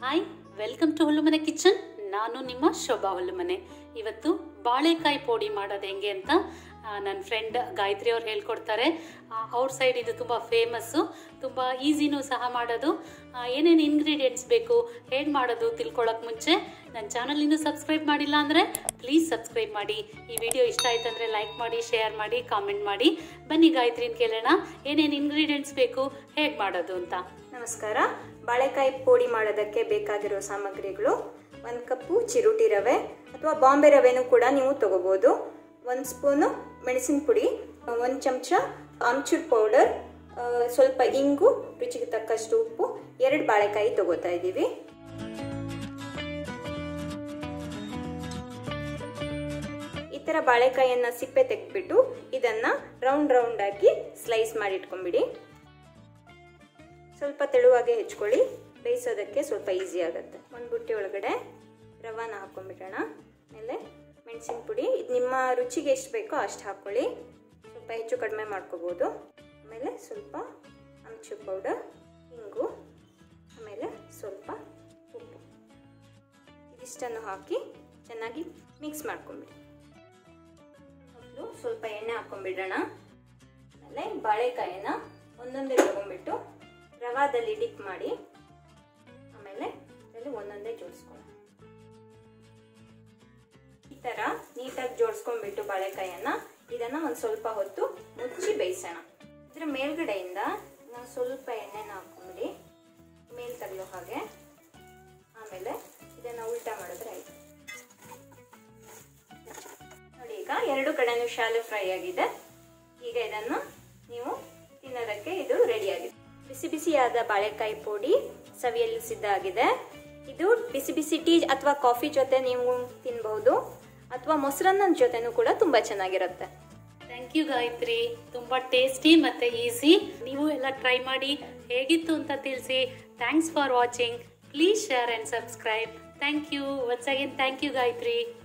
hi welcome to Hullumane kitchen ನಾನು ನಿಮ್ಮ ಶೋಭಾ ಹುಲ್ಲುಮನೆ ಇವತ್ತು ಬಾಳೆಕಾಯಿ ಪೋಡಿ ಮಾಡೋದು ಹೆಂಗೆ ಅಂತ ನನ್ನ ಫ್ರೆಂಡ್ ಗಾಯತ್ರಿ ಅವ್ರು ಹೇಳ್ಕೊಡ್ತಾರೆ ಅವ್ರ ಸೈಡ್ ಇದು ತುಂಬ ಫೇಮಸ್ಸು ತುಂಬ ಈಸಿನೂ ಸಹ ಮಾಡೋದು ಆ, ಏನೇನು ಇಂಗ್ರೀಡಿಯೆಂಟ್ಸ್ ಬೇಕು ಹೇಗೆ ಮಾಡೋದು ತಿಳ್ಕೊಳ್ಳೋಕೆ ಮುಂಚೆ ನನ್ನ ಚಾನಲ್ ಇನ್ನೂ ಸಬ್ಸ್ಕ್ರೈಬ್ ಮಾಡಿಲ್ಲ ಅಂದರೆ ಪ್ಲೀಸ್ ಸಬ್ಸ್ಕ್ರೈಬ್ ಮಾಡಿ ಈ ವಿಡಿಯೋ ಇಷ್ಟ ಆಯ್ತು ಅಂದರೆ ಲೈಕ್ ಮಾಡಿ ಶೇರ್ ಮಾಡಿ ಕಾಮೆಂಟ್ ಮಾಡಿ ಬನ್ನಿ ಗಾಯತ್ರಿನ ಕೇಳೋಣ ಏನೇನು ಇಂಗ್ರೀಡಿಯೆಂಟ್ಸ್ ಬೇಕು ಹೇಗೆ ಮಾಡೋದು ಅಂತ ನಮಸ್ಕಾರ ಬಾಳೆಕಾಯಿ ಪೋಡಿ ಮಾಡೋದಕ್ಕೆ ಬೇಕಾಗಿರೋ ಸಾಮಗ್ರಿಗಳು ಒಂದು ಕಪ್ಪು ಚಿರುಟಿ ರವೆ ಅಥವಾ ಬಾಂಬೆ ರವೆನೂ ಕೂಡ ನೀವು ತಗೋಬೋದು ಒಂದು ಸ್ಪೂನು ಮೆಣಸಿನ ಪುಡಿ ಒಂದು ಚಮಚ ಆಮ್ಚೂರ್ ಪೌಡರ್ ಆ, ಸ್ವಲ್ಪ ಇಂಗು ರುಚಿಗೆ ತಕ್ಕಷ್ಟು ಉಪ್ಪು ಎರಡು ಬಾಳೆಕಾಯಿ ತಗೋತಾ ಇದ್ದೀವಿ ಈ ಥರ ಬಾಳೆಕಾಯಿಯನ್ನು ಸಿಪ್ಪೆ ತೆಗೆದ್ಬಿಟ್ಟು ಇದನ್ನು ರೌಂಡ್ ರೌಂಡ್ ಆಗಿ ಸ್ಲೈಸ್ ಮಾಡಿ ಇಟ್ಕೊಂಬಿಡಿ ಸ್ವಲ್ಪ ತೆಳುವಾಗೆ ಹೆಚ್ಕೊಳ್ಳಿ ಬೇಯಿಸೋದಕ್ಕೆ ಸ್ವಲ್ಪ ಈಸಿ ಆಗುತ್ತೆ ಒಂದು ಬುಟ್ಟಿ ಒಳಗಡೆ ರವಾನ ಹಾಕೊಂಡ್ಬಿಡೋಣ ಆಮೇಲೆ ಮೆಣಸಿನ ಪುಡಿ ಇದು ನಿಮ್ಮ ರುಚಿಗೆ ಎಷ್ಟು ಬೇಕೋ ಅಷ್ಟು ಹಾಕ್ಕೊಳ್ಳಿ ಸ್ವಲ್ಪ ಹೆಚ್ಚು ಕಡಿಮೆ ಮಾಡ್ಕೋಬೋದು ಆಮೇಲೆ ಸ್ವಲ್ಪ ಅಂಚು ಪೌಡರ್ ಹಿಂಗು ಆಮೇಲೆ ಸ್ವಲ್ಪ ಉಪ್ಪು ಇದಿಷ್ಟನ್ನು ಹಾಕಿ ಚೆನ್ನಾಗಿ ಮಿಕ್ಸ್ ಮಾಡ್ಕೊಂಬಿಡಿ ಮೊದಲು ಸ್ವಲ್ಪ ಎಣ್ಣೆ ಹಾಕೊಂಡ್ಬಿಡೋಣ ಆಮೇಲೆ ಬಾಳೆಕಾಯಿನ ಒಂದೊಂದೇ ತಗೊಂಡ್ಬಿಟ್ಟು ರವಾದಲ್ಲಿ ಡಿಪ್ ಮಾಡಿ ಆಮೇಲೆ ಇದರಲ್ಲಿ ಒಂದೊಂದೇ ಜೋಡಿಸ್ಕೊಳ್ಳೋಣ ಈ ಥರ ನೀಟಾಗಿ ಜೋಡಿಸ್ಕೊಂಡ್ಬಿಟ್ಟು ಬಾಳೆಕಾಯನ್ನ ಇದನ್ನ ಒಂದು ಸ್ವಲ್ಪ ಹೊತ್ತು ಮುಚ್ಚಿ ಬೇಯಿಸೋಣ ಇದ್ರ ಮೇಲ್ಗಡೆಯಿಂದ ನಾವು ಸ್ವಲ್ಪ ಎಣ್ಣೆನ ಹಾಕೊಂಡ್ಬಿಡಿ ಮೇಲ್ ತಗಲೋ ಹಾಗೆ ಆಮೇಲೆ ಇದನ್ನ ಉಲ್ಟಾ ಮಾಡಿದ್ರೆ ಆಯ್ತು ನೋಡಿ ಈಗ ಎರಡು ಕಡೆನೂ ಶಾಲು ಫ್ರೈ ಆಗಿದೆ ಈಗ ಇದನ್ನು ನೀವು ತಿನ್ನೋದಕ್ಕೆ ಇದು ರೆಡಿ ಆಗಿದೆ ಬಿಸಿ ಬಿಸಿಯಾದ ಬಾಳೆಕಾಯಿ ಪುಡಿ ಸವಿಯಲು ಸಿದ್ಧ ಆಗಿದೆ ಇದು ಬಿಸಿ ಬಿಸಿ ಟೀ ಅಥವಾ ಕಾಫಿ ಜೊತೆ ನೀವು ತಿನ್ಬಹುದು ಅಥವಾ ಮೊಸರನ್ನದ ಜೊತೆನೂ ಕೂಡ ತುಂಬಾ ಚೆನ್ನಾಗಿರುತ್ತೆ ಥ್ಯಾಂಕ್ ಯು ಗಾಯತ್ರಿ ತುಂಬ ಟೇಸ್ಟಿ ಮತ್ತು ಈಸಿ ನೀವು ಎಲ್ಲ ಟ್ರೈ ಮಾಡಿ ಹೇಗಿತ್ತು ಅಂತ ತಿಳಿಸಿ thanks for watching please share and subscribe thank you once again thank you Gayatri